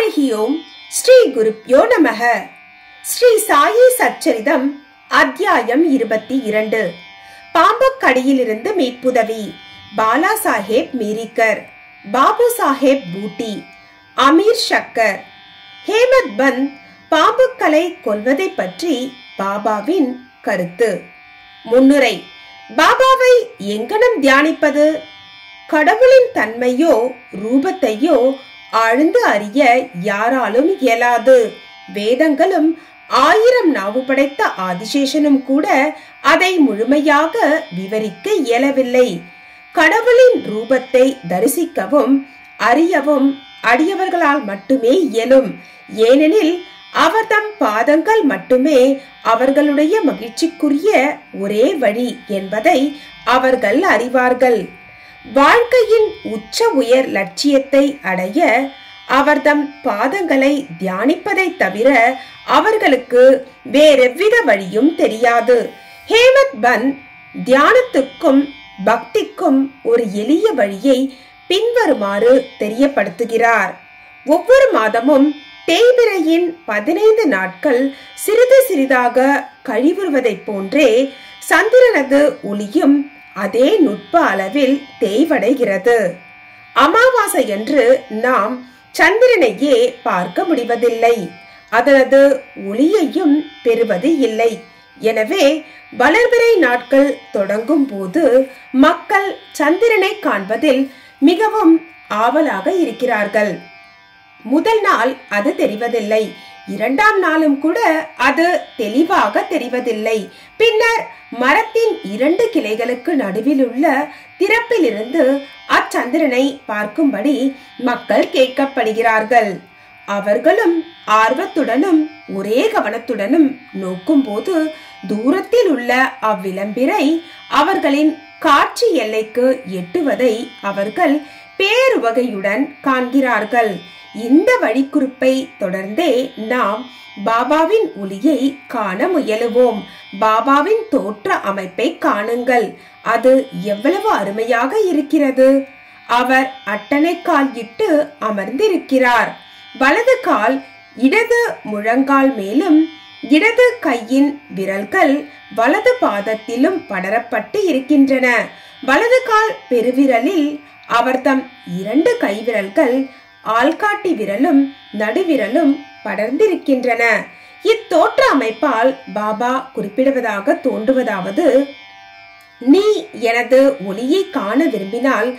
ஹரி ஓம் ஸ்ரீ குருப்யோ நமக ஸ்ரீ சாயி சச்சரிதம் அத்தியாயம் இருபத்தி இரண்டு பாம்பக்கடியிலிருந்து மீட்புதவி பாலா சாஹேப் மீரிக்கர் பாபு சாஹேப் பூட்டி அமீர் ஷக்கர் ஹேமத் பந்த் பாம்புக்களை கொல்வதை பற்றி பாபாவின் கருத்து முன்னுரை பாபாவை எங்கனம் தியானிப்பது கடவுளின் தன்மையோ ரூபத்தையோ ஆழ்ந்து அறிய யாராலும் இயலாது வேதங்களும் ஆயிரம் நாவு படைத்த ஆதிசேஷனும் கூட அதை முழுமையாக விவரிக்க இயலவில்லை கடவுளின் ரூபத்தை தரிசிக்கவும் அறியவும் அடியவர்களால் மட்டுமே இயலும் ஏனெனில் அவர்தம் பாதங்கள் மட்டுமே அவர்களுடைய மகிழ்ச்சிக்குரிய ஒரே வழி என்பதை அவர்கள் அறிவார்கள் வாழ்க்கையின் உச்ச உயர் லட்சியத்தை அடைய அவர்தம் பாதங்களை தியானிப்பதை தவிர அவர்களுக்கு வேறெவ்வித வழியும் தெரியாது ஹேமத் பந்த் தியானத்துக்கும் பக்திக்கும் ஒரு எளிய வழியை பின்வருமாறு தெரியப்படுத்துகிறார் ஒவ்வொரு மாதமும் தேய்பிரையின் பதினைந்து நாட்கள் சிறிது சிறிதாக கழிவுறுவதைப் போன்றே சந்திரனது ஒளியும் அதே நுட்ப அளவில் தேய்வடைகிறது அமாவாசையன்று நாம் சந்திரனையே பார்க்க முடிவதில்லை அதனது ஒளியையும் பெறுவது இல்லை எனவே வளர்பிறை நாட்கள் தொடங்கும் போது மக்கள் சந்திரனை காண்பதில் மிகவும் ஆவலாக இருக்கிறார்கள் முதல் நாள் அது தெரிவதில்லை இரண்டாம் நாளும் கூட அது தெளிவாக தெரிவதில்லை பின்னர் மரத்தின் இரண்டு கிளைகளுக்கு நடுவில் உள்ள திறப்பிலிருந்து அச்சந்திரனை பார்க்கும்படி மக்கள் கேட்கப்படுகிறார்கள் அவர்களும் ஆர்வத்துடனும் ஒரே கவனத்துடனும் நோக்கும்போது தூரத்தில் உள்ள அவ்விளம்பிரை அவர்களின் காட்சி எல்லைக்கு எட்டுவதை அவர்கள் பேருவகையுடன் காண்கிறார்கள் இந்த வழிக்குறிப்பை தொடர்ந்தே நாம் பாபாவின் ஒளியை காண முயலுவோம் பாபாவின் தோற்ற அமைப்பை காணுங்கள் அது எவ்வளவு அருமையாக இருக்கிறது அவர் அட்டனை கால் இட்டு அமர்ந்திருக்கிறார் வலது கால் இடது முழங்கால் மேலும் இடது கையின் விரல்கள் வலது பாதத்திலும் படரப்பட்டு இருக்கின்றன வலது கால் பெருவிரலில் அவர்தம் இரண்டு கைவிரல்கள் ஆள்காட்டி விரலும் நடுவிரலும் படர்ந்திருக்கின்றன இத்தோற்ற அமைப்பால் பாபா குறிப்பிடுவதாக தோன்றுவதாவது நீ எனது ஒளியை காண விரும்பினால்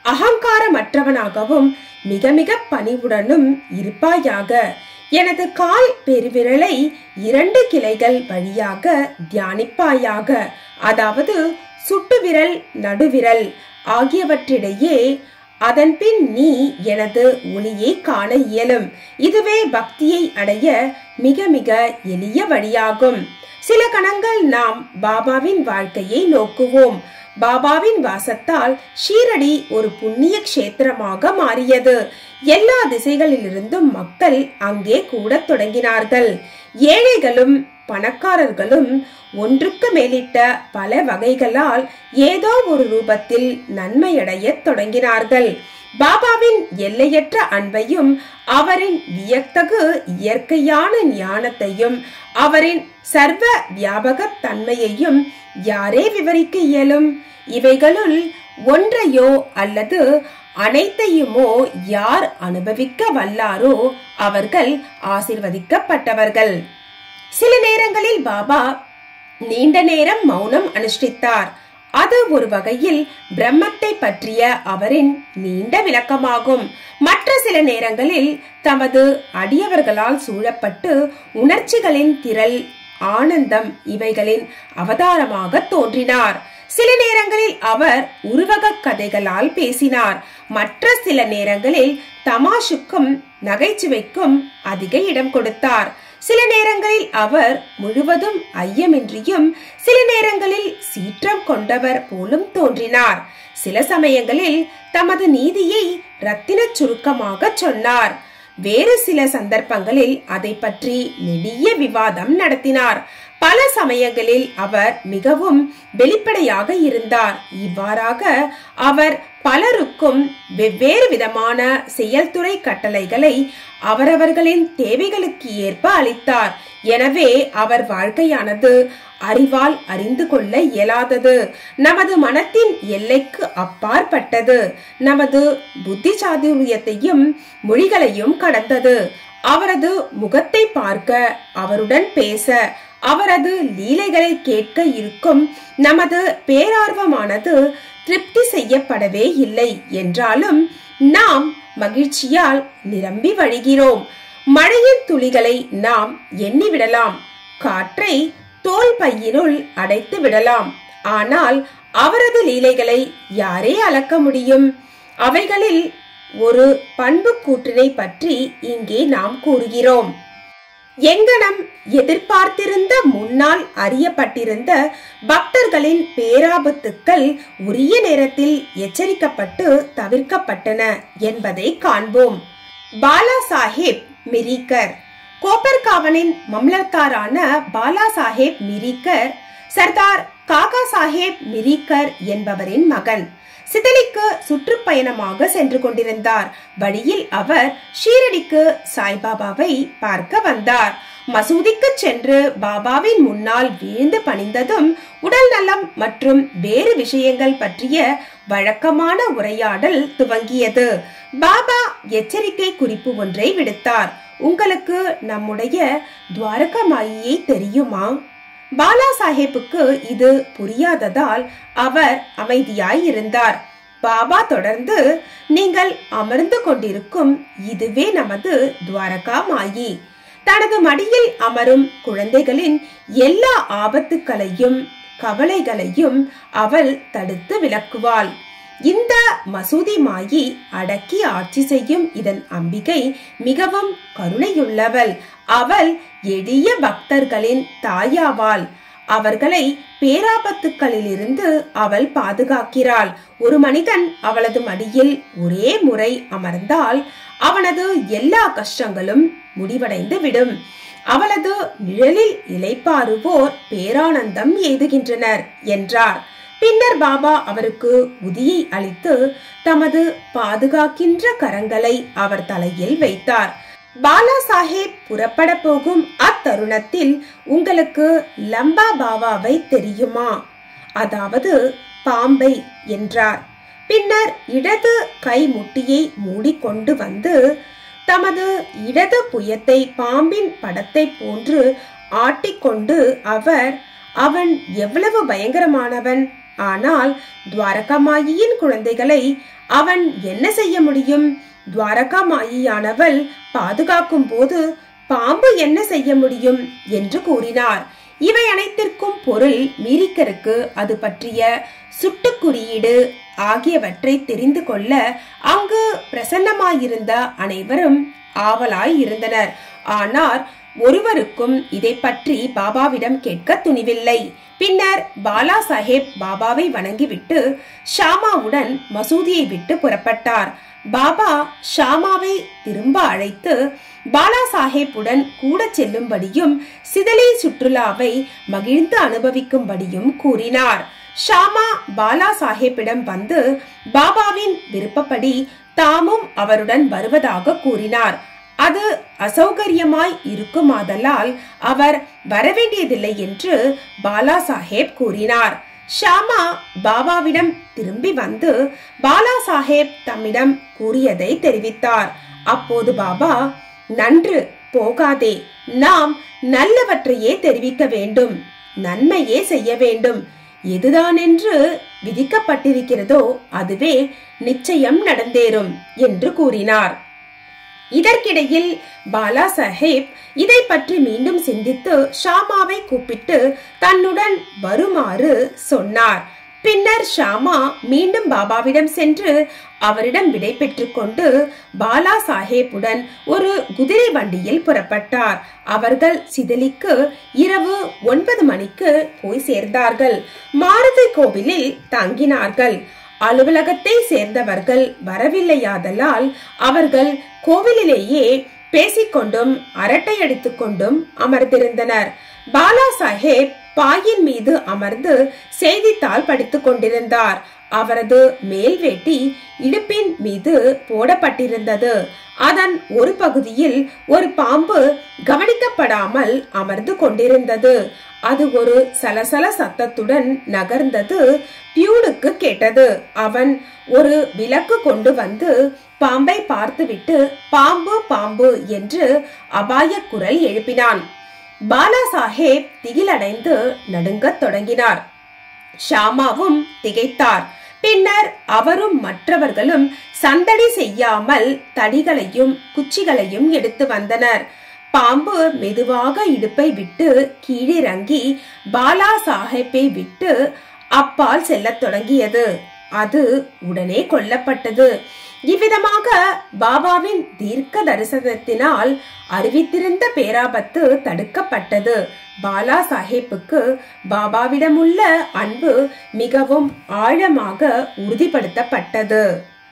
அகங்காரமற்றவனாகவும் மிக மிக பணிவுடனும் இருப்பாயாக எனது கால் பெருவிரலை இரண்டு கிளைகள் வழியாக தியானிப்பாயாக அதாவது சுட்டுவிரல் நடுவிரல் ஆகியவற்றிடையே அதன்பின் நீ எனது ஒளியை காண இயலும் இதுவே பக்தியை அடைய மிக மிக எளிய வழியாகும் சில கணங்கள் நாம் பாபாவின் வாழ்க்கையை நோக்குவோம் பாபாவின் வாசத்தால் ஷீரடி ஒரு புண்ணிய கஷேத்திரமாக மாறியது எல்லா திசைகளிலிருந்தும் மக்கள் அங்கே கூட தொடங்கினார்கள் ஏழைகளும் பணக்காரர்களும் ஒன்றுக்கு மேலிட்ட பல வகைகளால் ஏதோ ஒரு ரூபத்தில் நன்மையடைய தொடங்கினார்கள் பாபாவின் எல்லையற்ற அன்பையும் அவரின் வியத்தகு இயற்கையான ஞானத்தையும் அவரின் சர்வ வியாபக தன்மையையும் யாரே விவரிக்க இயலும் இவைகளுள் ஒன்றையோ அல்லது அனைத்தையுமோ யார் அனுபவிக்க வல்லாரோ அவர்கள் ஆசிர்வதிக்கப்பட்டவர்கள் சில நேரங்களில் பாபா நீண்ட நேரம் மௌனம் அனுஷ்டித்தார் அது ஒரு வகையில் பிரம்மத்தை பற்றிய அவரின் நீண்ட விளக்கமாகும் மற்ற சில நேரங்களில் தமது அடியவர்களால் சூழப்பட்டு உணர்ச்சிகளின் திரள் ஆனந்தம் இவைகளின் அவதாரமாக தோன்றினார் சில நேரங்களில் அவர் உருவக கதைகளால் பேசினார் மற்ற சில நேரங்களில் தமாஷுக்கும் நகைச்சுவைக்கும் அதிக இடம் கொடுத்தார் சில நேரங்களில் அவர் முழுவதும் ஐயமின்றியும் சில நேரங்களில் சீற்றம் கொண்டவர் போலும் தோன்றினார் சில சமயங்களில் தமது நீதியை ரத்தின சுருக்கமாக சொன்னார் வேறு சில சந்தர்ப்பங்களில் அதை பற்றி நெடிய விவாதம் நடத்தினார் பல சமயங்களில் அவர் மிகவும் வெளிப்படையாக இருந்தார் இவ்வாறாக அவர் பலருக்கும் வெவ்வேறு விதமான செயல்துறை கட்டளைகளை அவரவர்களின் தேவைகளுக்கு ஏற்ப அளித்தார் எனவே அவர் வாழ்க்கையானது அறிவால் அறிந்து கொள்ள இயலாதது நமது மனத்தின் எல்லைக்கு அப்பாற்பட்டது நமது புத்தி சாதுரியத்தையும் மொழிகளையும் கடந்தது அவரது முகத்தை பார்க்க அவருடன் பேச அவரது லீலைகளை கேட்க இருக்கும் நமது பேரார்வமானது திருப்தி செய்யப்படவே இல்லை என்றாலும் நாம் மகிழ்ச்சியால் நிரம்பி வழிகிறோம் மழையின் துளிகளை நாம் எண்ணிவிடலாம் காற்றை தோல் பையினுள் அடைத்து விடலாம் ஆனால் அவரது லீலைகளை யாரே அளக்க முடியும் அவைகளில் ஒரு பண்பு கூற்றினை பற்றி இங்கே நாம் கூறுகிறோம் எங்கனம் எதிர்பார்த்திருந்த முன்னால் அறியப்பட்டிருந்த பக்தர்களின் பேராபத்துக்கள் உரிய நேரத்தில் எச்சரிக்கப்பட்டு தவிர்க்கப்பட்டன என்பதை காண்போம் பாலா சாஹேப் மிரிக்கர் கோப்பர்காவனின் மம்லர்காரான பாலா சாஹேப் மிரிக்கர் சர்தார் காகா சாஹேப் மிரிக்கர் என்பவரின் மகன் சிதலிக்கு சுற்றுப்பயணமாக சென்று கொண்டிருந்தார் வழியில் அவர் ஷீரடிக்கு சாய்பாபாவை பார்க்க வந்தார் மசூதிக்கு சென்று பாபாவின் முன்னால் வீழ்ந்து பணிந்ததும் உடல் நலம் மற்றும் வேறு விஷயங்கள் பற்றிய வழக்கமான உரையாடல் துவங்கியது பாபா எச்சரிக்கை குறிப்பு ஒன்றை விடுத்தார் உங்களுக்கு நம்முடைய துவாரகமாயியை தெரியுமா பாலா சாஹேப்புக்கு இது புரியாததால் அவர் அமைதியாய் இருந்தார் பாபா தொடர்ந்து நீங்கள் அமர்ந்து கொண்டிருக்கும் இதுவே நமது துவாரகா மாயி தனது மடியில் அமரும் குழந்தைகளின் எல்லா ஆபத்துக்களையும் கவலைகளையும் அவள் தடுத்து விலக்குவாள் இந்த மசூதி மாயி அடக்கி ஆட்சி செய்யும் இதன் அம்பிகை மிகவும் கருணையுள்ளவள் அவள் எளிய பக்தர்களின் தாயாவாள் அவர்களை பேராபத்துக்களிலிருந்து அவள் பாதுகாக்கிறாள் ஒரு மனிதன் அவளது மடியில் ஒரே முறை அமர்ந்தால் அவனது எல்லா கஷ்டங்களும் முடிவடைந்து விடும் அவளது நிழலில் இலைப்பாறுவோர் பேரானந்தம் எய்துகின்றனர் என்றார் பின்னர் பாபா அவருக்கு உதியை அளித்து தமது பாதுகாக்கின்ற கரங்களை அவர் தலையில் வைத்தார் பாலா சாஹேப் புறப்பட போகும் அத்தருணத்தில் உங்களுக்கு லம்பா பாபாவை தெரியுமா அதாவது பாம்பை என்றார் பின்னர் இடது கை முட்டியை மூடிக்கொண்டு வந்து தமது இடது புயத்தை பாம்பின் படத்தை போன்று ஆட்டிக்கொண்டு அவர் அவன் எவ்வளவு பயங்கரமானவன் ஆனால் துவாரகமாயியின் குழந்தைகளை அவன் என்ன செய்ய முடியும் துவாரகமாயியானவள் பாதுகாக்கும் போது பாம்பு என்ன செய்ய முடியும் என்று கூறினார் இவை அனைத்திற்கும் பொருள் மீரிக்கருக்கு அது பற்றிய சுட்டுக்குறியீடு ஆகியவற்றை தெரிந்து கொள்ள அங்கு பிரசன்னமாயிருந்த அனைவரும் ஆவலாய் இருந்தனர் ஆனால் ஒருவருக்கும் இதை பற்றி பாபாவிடம் கேட்க துணிவில்லை பின்னர் பாலா சாஹேப் பாபாவை வணங்கிவிட்டு ஷாமாவுடன் மசூதியை விட்டு புறப்பட்டார் பாபா ஷாமாவை திரும்ப அழைத்து பாலா சாஹேப்புடன் கூட செல்லும்படியும் சிதலை சுற்றுலாவை மகிழ்ந்து அனுபவிக்கும்படியும் கூறினார் ஷாமா பாலா சாஹேப்பிடம் வந்து பாபாவின் விருப்பப்படி தாமும் அவருடன் வருவதாக கூறினார் அது அசௌகரியமாய் இருக்குமாதலால் அவர் வரவேண்டியதில்லை என்று பாலா சாஹேப் கூறினார் ஷாமா பாபாவிடம் திரும்பி வந்து பாலா சாஹேப் தம்மிடம் கூறியதை தெரிவித்தார் அப்போது பாபா நன்று போகாதே நாம் நல்லவற்றையே தெரிவிக்க வேண்டும் நன்மையே செய்ய வேண்டும் எதுதானென்று விதிக்கப்பட்டிருக்கிறதோ அதுவே நிச்சயம் நடந்தேறும் என்று கூறினார் இதற்கிடையில் பாலா சாஹேப் இதை பற்றி மீண்டும் சிந்தித்து ஷாமாவை கூப்பிட்டு தன்னுடன் வருமாறு சொன்னார் பின்னர் ஷாமா மீண்டும் பாபாவிடம் சென்று அவரிடம் விடை பெற்றுக் கொண்டு பாலா சாஹேப்புடன் ஒரு குதிரை வண்டியில் புறப்பட்டார் அவர்கள் சிதலிக்கு இரவு ஒன்பது மணிக்கு போய் சேர்ந்தார்கள் மாருதி கோவிலில் தங்கினார்கள் அலுவலகத்தை சேர்ந்தவர்கள் வரவில்லையாதலால் அவர்கள் கோவிலிலேயே பேசிக்கொண்டும் அரட்டை அடித்துக் கொண்டும் அமர்ந்திருந்தனர் பாலா சாஹேப் பாயின் மீது அமர்ந்து செய்தித்தாள் படித்துக் கொண்டிருந்தார் அவரது மேல் வேட்டி இடுப்பின் மீது போடப்பட்டிருந்தது அதன் ஒரு பகுதியில் ஒரு பாம்பு கவனிக்கப்படாமல் அமர்ந்து கொண்டிருந்தது அது ஒரு சலசல சத்தத்துடன் நகர்ந்தது பியூனுக்கு கேட்டது அவன் ஒரு விளக்கு கொண்டு வந்து பாம்பை பார்த்துவிட்டு பாம்பு பாம்பு என்று அபாய குரல் எழுப்பினான் பாலா சாஹேப் திகிலடைந்து நடுங்கத் தொடங்கினார் ஷாமாவும் திகைத்தார் பின்னர் அவரும் மற்றவர்களும் சந்தடி செய்யாமல் தடிகளையும் குச்சிகளையும் எடுத்து வந்தனர் பாம்பு மெதுவாக இடுப்பை விட்டு கீழிறங்கி பாலா சாஹேப்பை விட்டு அப்பால் செல்லத் தொடங்கியது அது உடனே கொல்லப்பட்டது இவ்விதமாக பாபாவின் தீர்க்க தரிசனத்தினால் அறிவித்திருந்த பேராபத்து தடுக்கப்பட்டது பாலா சாஹேப்புக்கு பாபாவிடமுள்ள அன்பு மிகவும் ஆழமாக உறுதிப்படுத்தப்பட்டது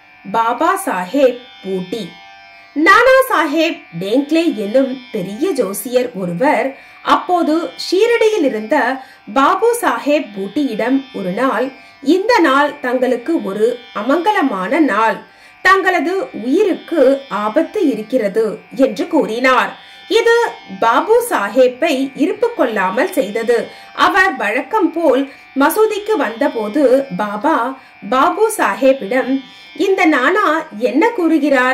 பாபா சாஹேப் பூட்டி நானா சாஹேப் டேங்க்லே என்னும் பெரிய ஜோசியர் ஒருவர் அப்போது ஷீரடியில் இருந்த பாபு சாஹேப் பூட்டியிடம் ஒரு நாள் இந்த நாள் தங்களுக்கு ஒரு அமங்கலமான நாள் தங்களது உயிருக்கு ஆபத்து இருக்கிறது என்று கூறினார் இது பாபு சாஹேப்பை இருப்பு கொள்ளாமல் செய்தது அவர் வழக்கம் போல் மசூதிக்கு வந்தபோது பாபா பாபு சாஹேப்பிடம் இந்த நானா என்ன கூறுகிறார்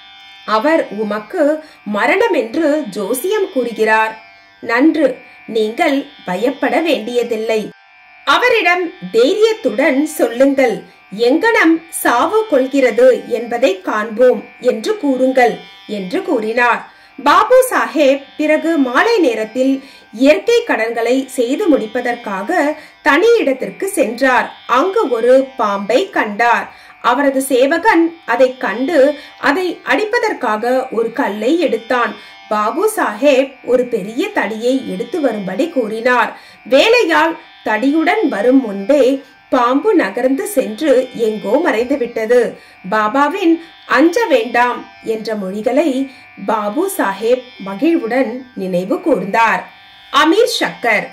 அவர் உமக்கு மரணம் என்று ஜோசியம் கூறுகிறார் நன்று நீங்கள் பயப்பட வேண்டியதில்லை அவரிடம் தைரியத்துடன் சொல்லுங்கள் எங்கனம் சாவு கொள்கிறது என்பதை காண்போம் என்று கூறுங்கள் என்று கூறினார் பாபு சாஹேப் பிறகு மாலை நேரத்தில் இயற்கை கடன்களை செய்து முடிப்பதற்காக தனி இடத்திற்கு சென்றார் அங்கு ஒரு பாம்பை கண்டார் அவரது சேவகன் அதை கண்டு அதை அடிப்பதற்காக ஒரு கல்லை எடுத்தான் பாபு சாஹேப் ஒரு பெரிய தடியை எடுத்து வரும்படி கூறினார் வேலையால் தடியுடன் வரும் முன்பே பாம்பு நகர்ந்து சென்று எங்கோ மறைந்து விட்டது பாபாவின் அஞ்ச வேண்டாம் என்ற மொழிகளை பாபு சாஹேப் மகிழ்வுடன் நினைவு கூர்ந்தார் அமீர் ஷக்கர்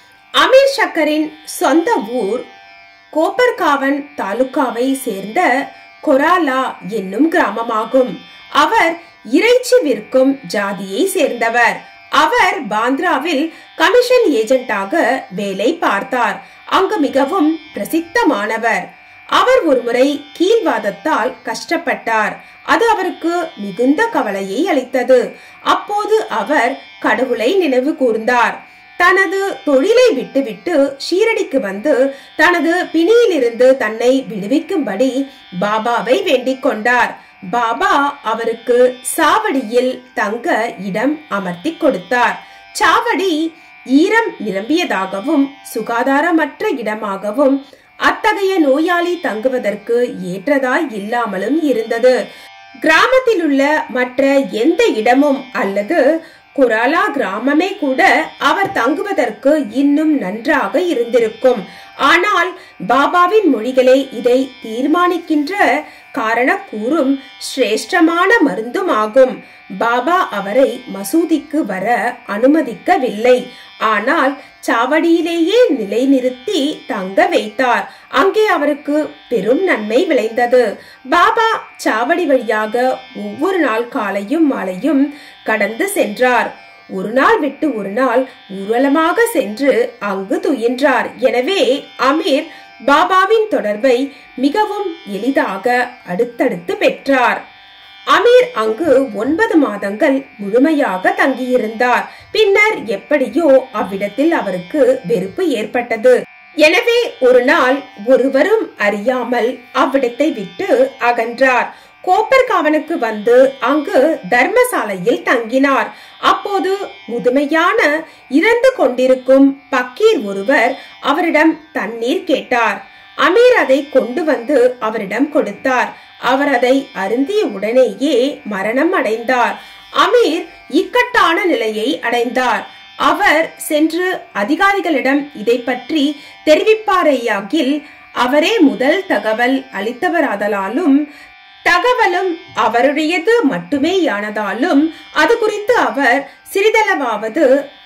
அமீர் ஷக்கரின் சொந்த ஊர் கோப்பர்காவன் தாலுகாவை சேர்ந்த கொராலா என்னும் கிராமமாகும் அவர் இறைச்சி விற்கும் ஜாதியை சேர்ந்தவர் அவர் பாந்திராவில் கமிஷன் ஏஜென்ட்டாக வேலை பார்த்தார் அங்கு மிகவும் பிரசித்தமானவர் அவர் ஒருமுறை கீழ்வாதத்தால் கஷ்டப்பட்டார் அது அவருக்கு மிகுந்த கவலையை அளித்தது அப்போது அவர் கடவுளை நினைவு கூர்ந்தார் தனது தொழிலை விட்டுவிட்டு ஷீரடிக்கு வந்து தனது பிணியிலிருந்து தன்னை விடுவிக்கும்படி பாபாவை வேண்டிக் கொண்டார் பாபா அவருக்கு சாவடியில் தங்க இடம் அமர்த்தி கொடுத்தார் சாவடி ஈரம் நிரம்பியதாகவும் சுகாதாரமற்ற இடமாகவும் அத்தகைய நோயாளி தங்குவதற்கு ஏற்றதாய் இல்லாமலும் இருந்தது கிராமத்தில் உள்ள மற்ற எந்த இடமும் அல்லது குராலா கிராமமே கூட அவர் தங்குவதற்கு இன்னும் நன்றாக இருந்திருக்கும் ஆனால் பாபாவின் மொழிகளே இதை தீர்மானிக்கின்ற காரண கூறும் சிரேஷ்டமான மருந்தும் ஆகும் பாபா அவரை மசூதிக்கு வர அனுமதிக்கவில்லை ஆனால் சாவடியிலேயே நிலைநிறுத்தி தங்க வைத்தார் அங்கே அவருக்கு பெரும் நன்மை விளைந்தது பாபா சாவடி வழியாக ஒவ்வொரு நாள் காலையும் மாலையும் கடந்து சென்றார் ஒரு நாள் விட்டு ஒரு நாள் ஊர்வலமாக சென்று அங்கு துயின்றார் எனவே அமீர் பாபாவின் தொடர்பை மிகவும் எளிதாக அடுத்தடுத்து பெற்றார் அமீர் அங்கு ஒன்பது மாதங்கள் முழுமையாக தங்கியிருந்தார் பின்னர் எப்படியோ அவ்விடத்தில் அவருக்கு வெறுப்பு ஏற்பட்டது எனவே ஒரு நாள் ஒருவரும் அறியாமல் அவ்விடத்தை விட்டு அகன்றார் கோப்பர்காவனுக்கு வந்து அங்கு தர்மசாலையில் தங்கினார் அப்போது முதுமையான இறந்து கொண்டிருக்கும் பக்கீர் ஒருவர் அவரிடம் தண்ணீர் கேட்டார் அமீர் அதை கொண்டு வந்து அவரிடம் கொடுத்தார் அவர் அதை அருந்திய உடனேயே மரணம் அடைந்தார் அமீர் இக்கட்டான நிலையை அடைந்தார் அவர் சென்று அதிகாரிகளிடம் இதை பற்றி தெரிவிப்பாரேயாகில் அவரே முதல் தகவல் அளித்தவராதலாலும் தகவலும் அவருடையது மட்டுமேயானதாலும் அது குறித்து அவர் சிறிதளவாவது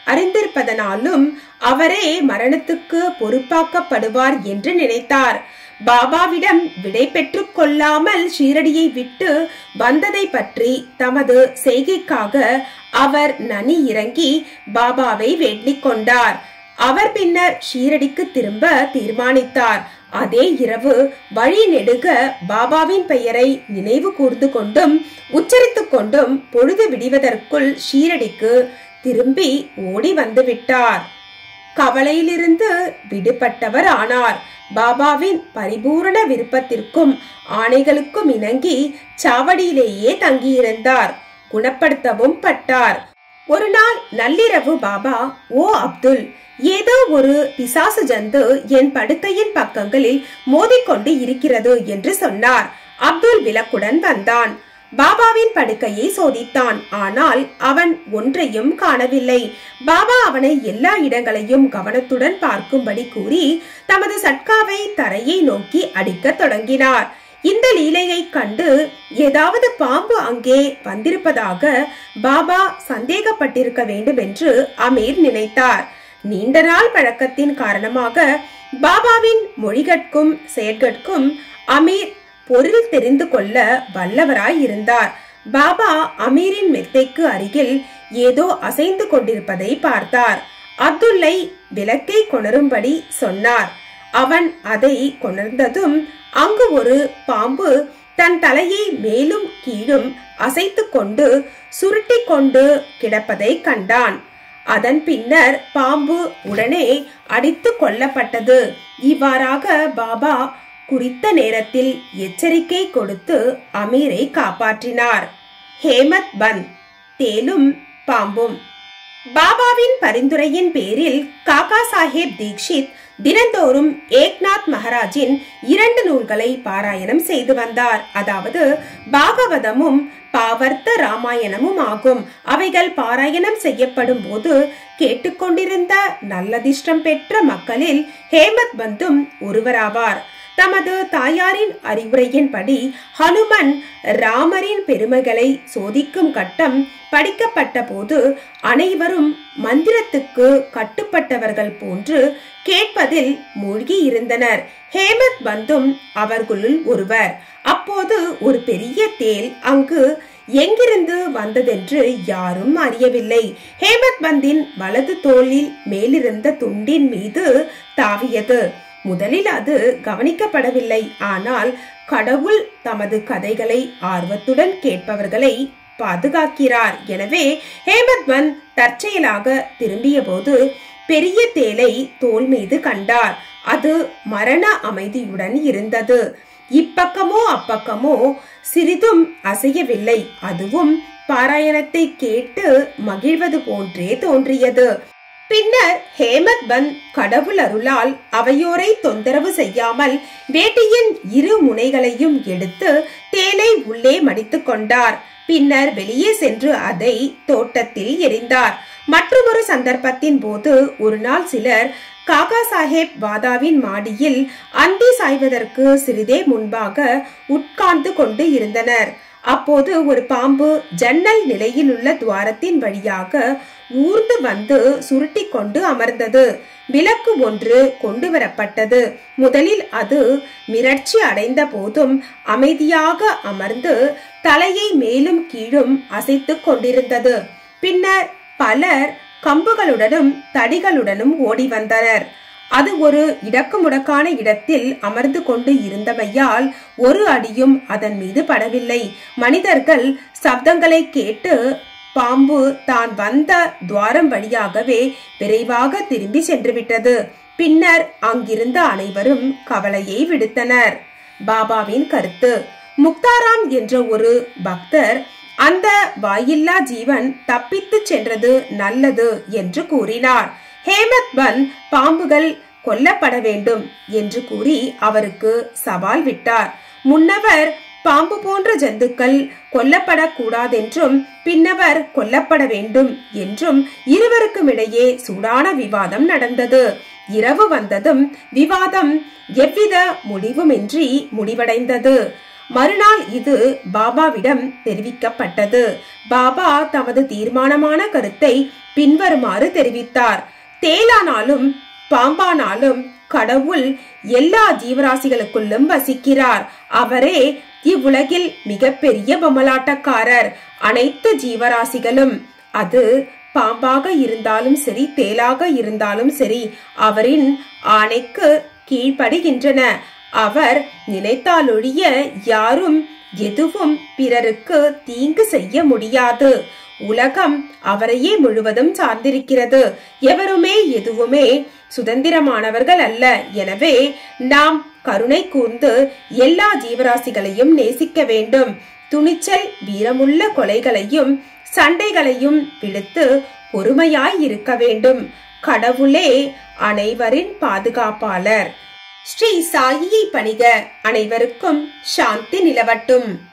அறிந்திருப்பதனாலும் அவரே மரணத்துக்கு பொறுப்பாக்கப்படுவார் என்று நினைத்தார் பாபாவிடம் விடை பெற்றுக் கொள்ளாமல் ஷீரடியை விட்டு வந்ததை பற்றி தமது செய்கைக்காக அவர் நனி இறங்கி பாபாவை வேண்டிக் கொண்டார் அவர் பின்னர் ஷீரடிக்கு திரும்ப தீர்மானித்தார் அதே இரவு வழி நெடுக பாபாவின் பெயரை நினைவு கூர்ந்து கொண்டும் உச்சரித்துக் கொண்டும் பொழுது விடிவதற்குள் ஷீரடிக்கு திரும்பி ஓடி வந்து விட்டார் கவலையிலிருந்து விடுபட்டவர் ஆனார் பாபாவின் பரிபூரண விருப்பத்திற்கும் ஆணைகளுக்கும் இணங்கி சாவடியிலேயே தங்கியிருந்தார் குணப்படுத்தவும் பட்டார் ஒரு நாள் நள்ளிரவு பாபா ஓ அப்துல் ஏதோ ஒரு பிசாசு ஜந்து என் படுக்கையின் பக்கங்களில் மோதிக்கொண்டு இருக்கிறது என்று சொன்னார் அப்துல் விளக்குடன் வந்தான் பாபாவின் படுக்கையை சோதித்தான் ஆனால் அவன் ஒன்றையும் காணவில்லை பாபா அவனை எல்லா இடங்களையும் கவனத்துடன் பார்க்கும்படி கூறி தமது சட்காவை தரையை நோக்கி அடிக்கத் தொடங்கினார் இந்த லீலையை கண்டு ஏதாவது பாம்பு அங்கே வந்திருப்பதாக பாபா சந்தேகப்பட்டிருக்க வேண்டும் என்று அமீர் நினைத்தார் நீண்ட நாள் பழக்கத்தின் காரணமாக பாபாவின் மொழிகட்கும் செயற்கட்கும் அமீர் பொருள் தெரிந்து கொள்ள வல்லவராய் இருந்தார் பாபா அமீரின் மெத்தைக்கு அருகில் ஏதோ அசைந்து கொண்டிருப்பதை பார்த்தார் அப்துல்லை விளக்கை கொணரும்படி சொன்னார் அவன் அதை கொணர்ந்ததும் அங்கு ஒரு பாம்பு தன் தலையை மேலும் கீழும் அசைத்து கொண்டு சுருட்டி கொண்டு கிடப்பதை கண்டான் அதன் பின்னர் பாம்பு உடனே அடித்து கொல்லப்பட்டது இவ்வாறாக பாபா குறித்த நேரத்தில் எச்சரிக்கை கொடுத்து அமீரை காப்பாற்றினார் ஹேமத் பந்த் தேலும் பாம்பும் பாபாவின் பரிந்துரையின் பேரில் காக்கா சாஹேப் தீக்ஷித் தினந்தோறும் ஏக்நாத் மகாராஜின் இரண்டு நூல்களை பாராயணம் செய்து வந்தார் அதாவது பாகவதமும் பாவர்த்த ராமாயணமும் ஆகும் அவைகள் பாராயணம் செய்யப்படும் போது கேட்டுக்கொண்டிருந்த நல்லதிர்ஷ்டம் பெற்ற மக்களில் ஹேமத் பந்தும் ஒருவராவார் தமது தாயாரின் அறிவுரையின்படி ஹனுமன் ராமரின் பெருமைகளை சோதிக்கும் கட்டம் படிக்கப்பட்ட போது அனைவரும் மந்திரத்துக்கு கட்டுப்பட்டவர்கள் போன்று கேட்பதில் மூழ்கி இருந்தனர் ஹேமத் பந்தும் அவர்களுள் ஒருவர் அப்போது ஒரு பெரிய தேல் அங்கு எங்கிருந்து வந்ததென்று யாரும் அறியவில்லை ஹேமத் பந்தின் வலது தோளில் மேலிருந்த துண்டின் மீது தாவியது முதலில் அது கவனிக்கப்படவில்லை ஆனால் கடவுள் தமது கதைகளை ஆர்வத்துடன் கேட்பவர்களை பாதுகாக்கிறார் எனவே ஹேமத் பந்த் தற்செயலாக திரும்பிய போது பெரிய தேலை தோல் மீது கண்டார் அது மரண அமைதியுடன் இருந்தது இப்பக்கமோ அப்பக்கமோ சிறிதும் அசையவில்லை அதுவும் பாராயணத்தை கேட்டு மகிழ்வது போன்றே தோன்றியது பின்னர் ஹேமத் பந்த் கடவுள் அருளால் அவையோரை தொந்தரவு செய்யாமல் வேட்டியின் இரு முனைகளையும் எடுத்து தேனை உள்ளே மடித்துக் கொண்டார் பின்னர் வெளியே சென்று அதை தோட்டத்தில் எரிந்தார் மற்றொரு சந்தர்ப்பத்தின் போது ஒரு நாள் சிலர் காகா சாஹேப் வாதாவின் மாடியில் அந்தி சாய்வதற்கு சிறிதே முன்பாக உட்கார்ந்து கொண்டு இருந்தனர் அப்போது ஒரு பாம்பு ஜன்னல் நிலையில் உள்ள துவாரத்தின் வழியாக ஊர்ந்து வந்து சுருட்டி கொண்டு அமர்ந்தது விளக்கு ஒன்று கொண்டு வரப்பட்டது முதலில் அது மிரட்சி அடைந்த போதும் அமைதியாக அமர்ந்து தலையை மேலும் கீழும் அசைத்துக் கொண்டிருந்தது பின்னர் பலர் கம்புகளுடனும் தடிகளுடனும் ஓடி வந்தனர் அது ஒரு இடக்குமுடக்கான இடத்தில் அமர்ந்து கொண்டு இருந்தமையால் ஒரு அடியும் அதன் மீது படவில்லை மனிதர்கள் சப்தங்களை கேட்டு பாம்பு தான் வந்த துவாரம் வழியாகவே விரைவாக திரும்பி சென்று விட்டது பின்னர் அங்கிருந்த அனைவரும் கவலையை விடுத்தனர் பாபாவின் கருத்து முக்தாராம் என்ற ஒரு பக்தர் அந்த வாயில்லா ஜீவன் தப்பித்துச் சென்றது நல்லது என்று கூறினார் ஹேமத் பந்த் பாம்புகள் கொல்லப்பட வேண்டும் என்று கூறி அவருக்கு சவால் விட்டார் முன்னவர் பாம்பு போன்ற ஜந்துக்கள் கொல்லப்படக்கூடாதென்றும் பின்னவர் கொல்லப்பட வேண்டும் என்றும் இருவருக்கும் இடையே சூடான விவாதம் நடந்தது இரவு வந்ததும் விவாதம் எவ்வித முடிவுமின்றி முடிவடைந்தது மறுநாள் இது பாபாவிடம் தெரிவிக்கப்பட்டது பாபா தமது தீர்மானமான கருத்தை பின்வருமாறு தெரிவித்தார் தேலானாலும் பாம்பானாலும் கடவுள் எல்லா ஜீவராசிகளுக்குள்ளும் வசிக்கிறார் அவரே இவ்வுலகில் மிகப்பெரிய பொம்மலாட்டக்காரர் அனைத்து ஜீவராசிகளும் அது பாம்பாக இருந்தாலும் சரி தேலாக இருந்தாலும் சரி அவரின் ஆணைக்கு கீழ்ப்படுகின்றன அவர் நினைத்தாலொழிய யாரும் எதுவும் பிறருக்கு தீங்கு செய்ய முடியாது உலகம் அவரையே முழுவதும் சார்ந்திருக்கிறது எவருமே எதுவுமே சுதந்திரமானவர்கள் அல்ல எனவே நாம் கருணை கூர்ந்து எல்லா ஜீவராசிகளையும் நேசிக்க வேண்டும் துணிச்சல் வீரமுள்ள கொலைகளையும் சண்டைகளையும் விடுத்து பொறுமையாய் இருக்க வேண்டும் கடவுளே அனைவரின் பாதுகாப்பாளர் ஸ்ரீ சாயியை பணிக அனைவருக்கும் சாந்தி நிலவட்டும்